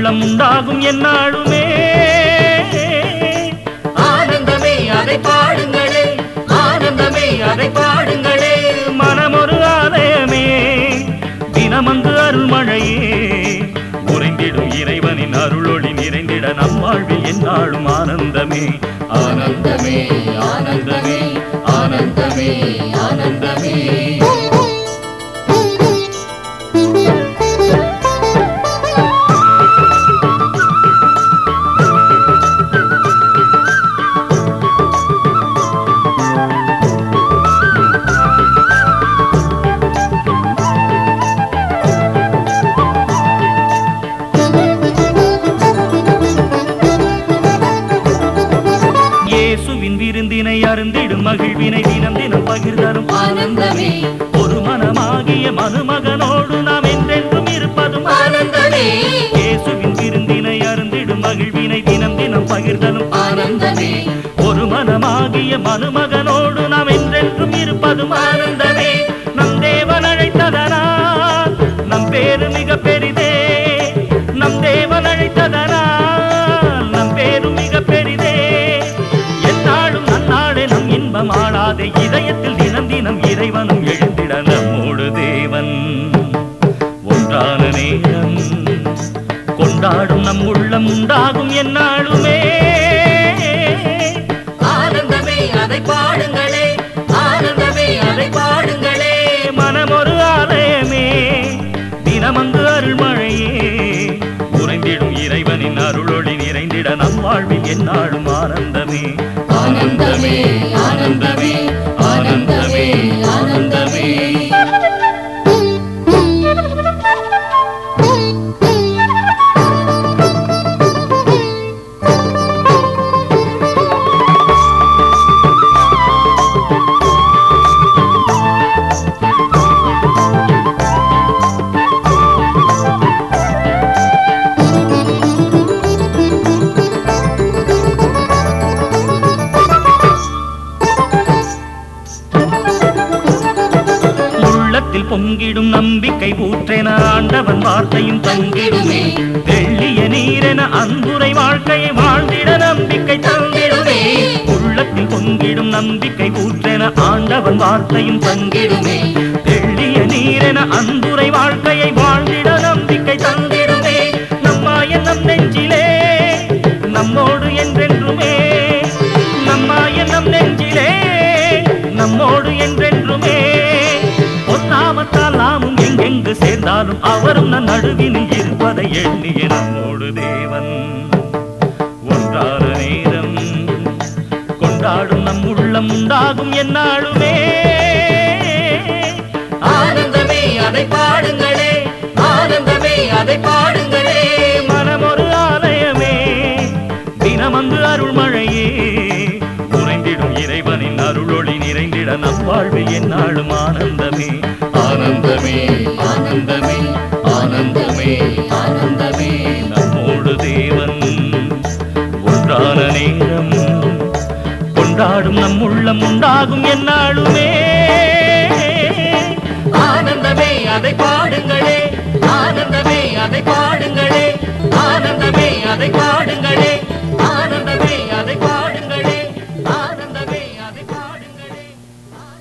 உள்ளம் உண்டாகும் என்னாலுமே ஆனந்தமே அதை பாடுங்களே ஆனந்தமே அதை பாடுங்களே மனமொரு ஆலயமே தினமந்து அருள்மழையே உறைந்திடும் இறைவனின் அருளொளி நிறைந்திட நம் வாழ்வில் என்னாலும் ஆனந்தமே ஆனந்தமே ஆனந்தமே ஆனந்தமே ஆனந்தமே இயேசுவின் விருந்தினை அருந்திடும் மகிழ்வினை தினம் தினம் பகிர்தரும் ஆனந்தமே ஒரு மனமாகிய மருமகனோடு நாம் என்றென்றும் இருப்பதும் ஆனந்தமே இயேசுவின் விருந்தினை அருந்திடும் மகிழ்வினை தினம் தினம் பகிர்தலும் ஆனந்தமே ஒரு மனமாகிய மருமகனோடு நாம் என்றென்றும் இருப்பதும் ஆனந்தமே நம் தேவன் அழைத்ததனால் நம் பேரு மிக பெரிதே நம் தேவன் அழைத்ததனால் நம் பேரு மிக பெரிதே எந்நாளும் நன்னாடு நம் இன்பம் ஆளாதே இதயத்தில் தினம் தினம் இறைவனும் எழுந்திட நம்மோடு தேவன் ஒன்றான நேரம் கொண்டாடும் நம் உள்ளம் உண்டாகும் எந்நாளுமே ஆனந்தமே அதை பாடுங்களே ஆனந்தமே அதை பாடுங்களே மனமொரு ஆலயமே தினமங்கு அருள்மழையே உறைந்திடும் இறைவனின் அருளொளி நிறைந்திட நம் வாழ்வில் எந்நாளும் ஆனந்தமே ஆனந்தமே ஆனந்தமே ஆனந்தமே ஆனந்தமே உள்ளத்தில் பொங்கிடும் நம்பிக்கை ஊற்றென ஆண்டவன் வார்த்தையும் தங்கிடுமே வெள்ளிய நீரென அன்புரை வாழ்க்கையை வாழ்ந்திட நம்பிக்கை தந்திடுமே உள்ளத்தில் பொங்கிடும் நம்பிக்கை ஊற்றென ஆண்டவன் வார்த்தையும் தங்கிடுமே வெள்ளிய நீரென அன்புரை வாழ்க்கையை வாழ்ந்திட நம்பிக்கை தந்திடுமே நம்மாய நம் நெஞ்சிலே நம்மோடு என்றென்றுமே நம்மாய நம் நெஞ்சிலே நம்மோடு என்றென்றுமே பொன்னாமத்தால் நாமும் எங்கெங்கு சேர்ந்தாலும் அவரும் நம் நடுவினில் இருப்பதை எண்ணிய நம்மோடு தேவன் ஒன்றான நேரம் கொண்டாடும் நம் உள்ளம் உண்டாகும் எந்நாளுமே ஆனந்தமே அதை பாடுங்களே ஆனந்தமே அதை பாடுங்களே மனமொரு ஆலயமே தினமங்கு அருள்மழையே உறைந்திடும் இறைவனின் அருளொளி நிறைந்திட நம் வாழ்வில் எந்நாளும் ஆனந்தமே ஆனந்தமே ஆனந்தமே ஆனந்தமே ஆனந்தமே நம்மோடு தேவன் ஒன்றான நேரம் கொண்டாடும் நம் உள்ளம் உண்டாகும் எந்நாளுமே ஆனந்தமே அதை பாடுங்களே ஆனந்தமே அதை பாடுங்களே ஆனந்தமே அதை பாடுங்களே